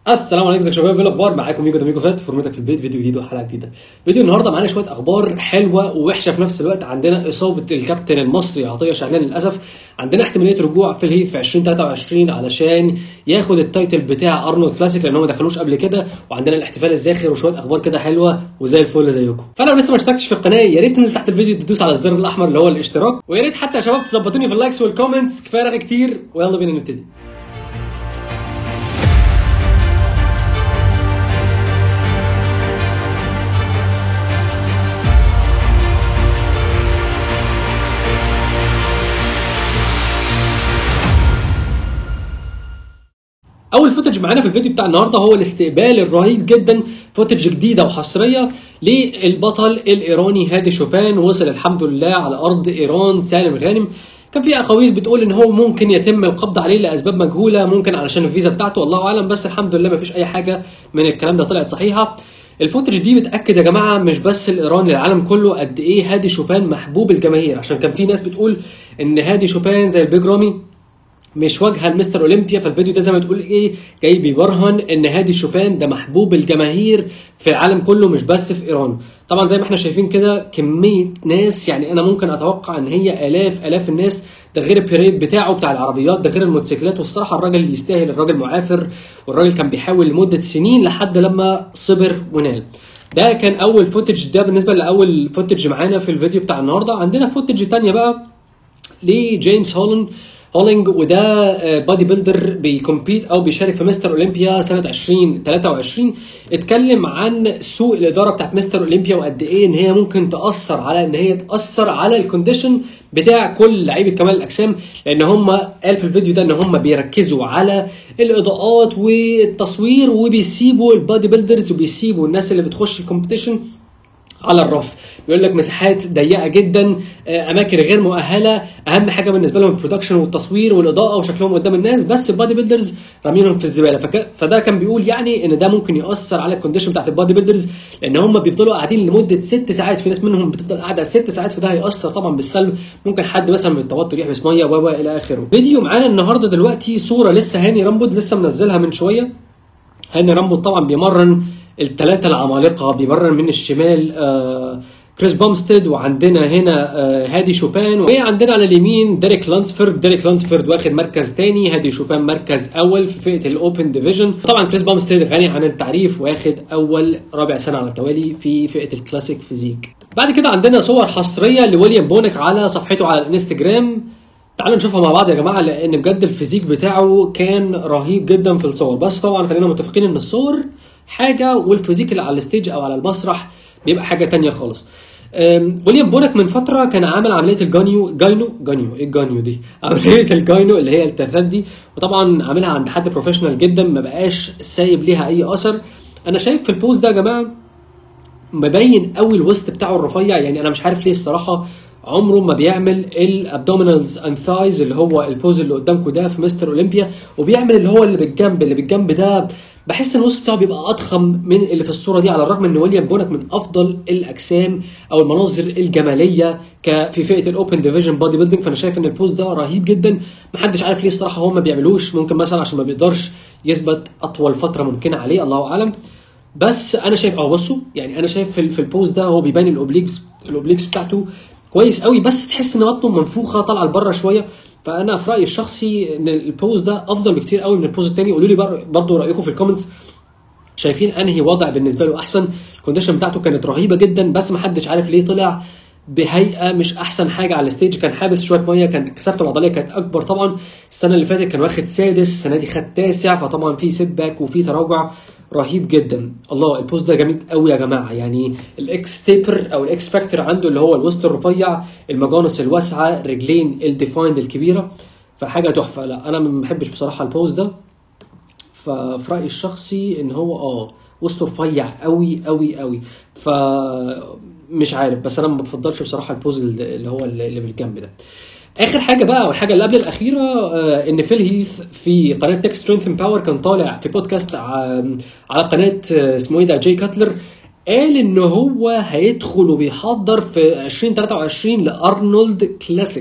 السلام عليكم ازيكم يا شباب ايه الاخبار معاكم ميجو ده ميجو فات فورمتك في البيت فيديو جديد وحلقه جديده فيديو النهارده معانا شويه اخبار حلوه ووحشه في نفس الوقت عندنا اصابه الكابتن المصري عطيه شعلان للاسف عندنا احتماليه رجوع في الهيث في 2023 علشان ياخد التايتل بتاع ارنولد كلاسيك لان هو ما دخلوش قبل كده وعندنا الاحتفال الزاخر وشويه اخبار كده حلوه وزي الفل زيكم فلو لسه ما اشتركتش في القناه يا ريت تنزل تحت الفيديو تدوس على الزر الاحمر اللي هو الاشتراك ويا ريت حتى يا شباب تظبطوني في اللايكس والكومنتس كفايه رغي كتير ويلا بينا نبتدي اول فوتج معانا في الفيديو بتاع النهارده هو الاستقبال الرهيب جدا فوتج جديده وحصريه للبطل الايراني هادي شوبان وصل الحمد لله على ارض ايران سالم غانم كان في اقاويل بتقول ان هو ممكن يتم القبض عليه لاسباب مجهوله ممكن علشان الفيزا بتاعته الله اعلم بس الحمد لله ما فيش اي حاجه من الكلام ده طلعت صحيحه الفوتج دي بتاكد يا جماعه مش بس الايران للعالم كله قد ايه هادي شوبان محبوب الجماهير عشان كان في ناس بتقول ان هادي شوبان زي البيج رامي مش واجهه لمستر اولمبيا فالفيديو ده زي ما تقول ايه جاي بيبرهن ان هادي شوبان ده محبوب الجماهير في العالم كله مش بس في ايران طبعا زي ما احنا شايفين كده كميه ناس يعني انا ممكن اتوقع ان هي الاف الاف الناس ده غير البريد بتاعه بتاع العربيات ده غير الموتوسيكلات والصراحه الراجل يستاهل الراجل معافر والراجل كان بيحاول لمده سنين لحد لما صبر ونال ده كان اول فوتج ده بالنسبه لاول فوتج معانا في الفيديو بتاع النهارده عندنا فوتج تانية بقى لجيمس هولند هولينج وده بادي بيلدر بيكمبيت او بيشارك في مستر اولمبيا سنه 2023 اتكلم عن سوء الاداره بتاعت مستر اولمبيا وقد ايه ان هي ممكن تاثر على ان هي تاثر على الكونديشن بتاع كل لعيبه كمال الاجسام لان هم قال في الفيديو ده ان هم بيركزوا على الاضاءات والتصوير وبيسيبوا البادي بيلدرز وبيسيبوا الناس اللي بتخش الكومبيتيشن على الرف بيقول لك مساحات ضيقه جدا اماكن غير مؤهله اهم حاجه بالنسبه لهم البرودكشن والتصوير والاضاءه وشكلهم قدام الناس بس البادي بيلدرز رامينهم في الزباله فك... فده كان بيقول يعني ان ده ممكن ياثر على الكونديشن بتاعت البادي بيلدرز لان هم بيفضلوا قاعدين لمده ست ساعات في ناس منهم بتفضل قاعده ست ساعات فده هياثر طبعا بالسلب ممكن حد مثلا من التوتر يحبس ميه و الى اخره فيديو معانا النهارده دلوقتي صوره لسه هاني رامبود لسه منزلها من شويه هاني رامبود طبعا بيمرن الثلاثه العمالقه بيمرن من الشمال آه كريس بومستيد وعندنا هنا آه هادي شوبان وعندنا على اليمين ديريك لانسفورد ديريك لانسفورد واخد مركز تاني هادي شوبان مركز اول في فئه الاوبن ديفيجن طبعا كريس بومستيد غني عن التعريف واخد اول رابع سنه على التوالي في فئه الكلاسيك فيزيك بعد كده عندنا صور حصريه لويليام بونك على صفحته على الانستجرام تعالوا نشوفها مع بعض يا جماعه لان بجد الفيزيك بتاعه كان رهيب جدا في الصور بس طبعا خلينا متفقين ان الصور حاجه والفيزيك اللي على الستيج او على المسرح بيبقى حاجه تانية خالص ويليام بونك من فتره كان عامل عمليه الجانيو جاينو جانيو ايه الجانيو دي عمليه الجاينو اللي هي التثات دي وطبعا عاملها عند حد بروفيشنال جدا ما بقاش سايب ليها اي اثر انا شايف في البوز ده يا جماعه مبين قوي الوسط بتاعه الرفيع يعني انا مش عارف ليه الصراحه عمره ما بيعمل الابدومينالز اند ثايز اللي هو البوز اللي قدامكم ده في مستر اولمبيا وبيعمل اللي هو اللي بالجنب اللي بالجنب ده بحس ان الوسط بتاعه بيبقى اضخم من اللي في الصوره دي على الرغم ان ويليام بونك من افضل الاجسام او المناظر الجماليه في فئه الاوبن ديفيجن بادي بيلدينج فانا شايف ان البوز ده رهيب جدا محدش عارف ليه الصراحه هو ما بيعملوش ممكن مثلا عشان ما بيقدرش يثبت اطول فتره ممكنه عليه الله اعلم بس انا شايف اه بصوا يعني انا شايف في, في البوز ده هو بيبان الاوبليكس الاوبليكس بتاعته كويس قوي بس تحس ان بطنه منفوخه طالعه لبره شويه فانا في رايي الشخصي ان البوز ده افضل بكتير قوي من البوز الثاني قولوا لي برضه رايكم في الكومنتس شايفين انهي وضع بالنسبه له احسن الكونديشن بتاعته كانت رهيبه جدا بس ما حدش عارف ليه طلع بهيئه مش احسن حاجه على الستيج كان حابس شويه ميه كان كثافته العضليه كانت اكبر طبعا السنه اللي فاتت كان واخد سادس السنه دي خد تاسع فطبعا في سيت باك وفي تراجع رهيب جدا الله البوز ده جامد قوي يا جماعه يعني الاكس تيبر او الاكس فاكتور عنده اللي هو الوسط الرفيع المجانس الواسعه رجلين الديفايند الكبيره فحاجه تحفه لا انا ما بحبش بصراحه البوز ده ففي رايي الشخصي ان هو اه وسطه رفيع قوي قوي قوي ف مش عارف بس انا ما بفضلش بصراحه البوز اللي هو اللي بالجنب ده اخر حاجه بقى والحاجه اللي قبل الاخيره آه ان فيل هيث في قناه نكست سترينث باور كان طالع في بودكاست على قناه آه اسمه ايه ده جاي كاتلر قال ان هو هيدخل وبيحضر في 2023 لارنولد كلاسيك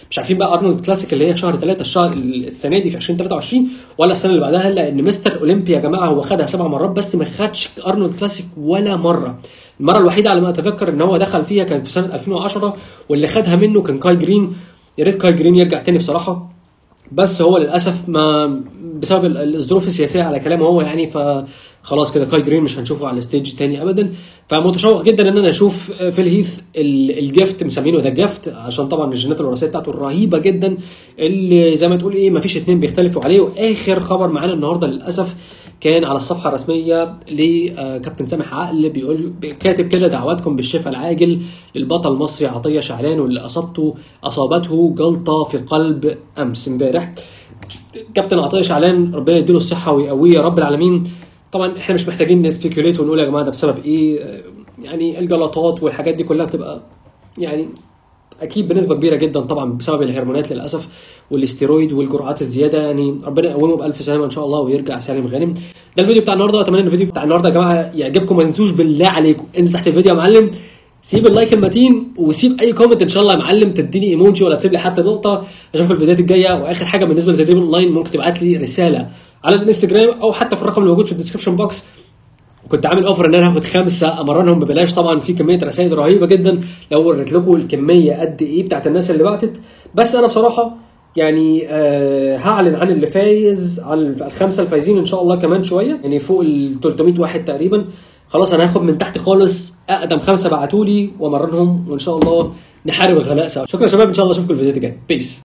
مش عارفين بقى ارنولد كلاسيك اللي هي في شهر 3 الشهر السنه دي في 2023 ولا السنه اللي بعدها لان مستر اولمبيا يا جماعه هو خدها سبع مرات بس ما خدش ارنولد كلاسيك ولا مره المره الوحيده على ما اتذكر ان هو دخل فيها كانت في سنه 2010 واللي خدها منه كان كاي جرين يا ريت كاي جرين يرجع تاني بصراحه بس هو للاسف ما بسبب ال- الظروف السياسيه على كلامه هو يعني فخلاص كده كاي جرين مش هنشوفه على الستيج تاني ابدا فمتشوق جدا ان انا اشوف فيل هيث ال- الجفت مسمينه ده جفت عشان طبعا الجينات الوراثيه بتاعته رهيبه جدا اللي زي ما تقول ايه ما فيش اتنين بيختلفوا عليه واخر خبر معانا النهارده للاسف كان على الصفحه الرسميه لكابتن سامح عقل بيقول كاتب كده دعواتكم بالشفاء العاجل للبطل المصري عطيه شعلان واللي اصابته اصابته جلطه في قلب امس امبارح كابتن عطيه شعلان ربنا يديله الصحه ويقويه يا رب العالمين طبعا احنا مش محتاجين نسبيكيوليت ونقول يا جماعه ده بسبب ايه آه، يعني الجلطات والحاجات دي كلها بتبقى يعني اكيد بنسبه كبيره جدا طبعا بسبب الهرمونات للاسف والاستيرويد والجرعات الزياده يعني ربنا يقومه بالف سلامه ان شاء الله ويرجع سالم غانم ده الفيديو بتاع النهارده اتمنى ان الفيديو بتاع النهارده يا جماعه يعجبكم ما تنسوش بالله عليكم انزل تحت الفيديو يا معلم سيب اللايك المتين وسيب اي كومنت ان شاء الله يا معلم تديني ايموجي ولا تسيب لي حتى نقطه اشوفك الفيديوهات الجايه واخر حاجه بالنسبه للتدريب اونلاين ممكن تبعت لي رساله على الانستجرام او حتى في الرقم اللي موجود في الديسكربشن بوكس كنت عامل اوفر ان انا هاخد خمسه امرنهم ببلاش طبعا في كميه رسائل رهيبه جدا لو وريت لكم الكميه قد ايه بتاعت الناس اللي بعتت بس انا بصراحه يعني آه هعلن عن اللي فايز على الخمسه الفايزين ان شاء الله كمان شويه يعني فوق ال 300 واحد تقريبا خلاص انا هاخد من تحت خالص اقدم خمسه بعتوا لي وامرنهم وان شاء الله نحارب الغلاء سوا شكرا يا شباب ان شاء الله اشوفكم الفيديوهات الجايه بيس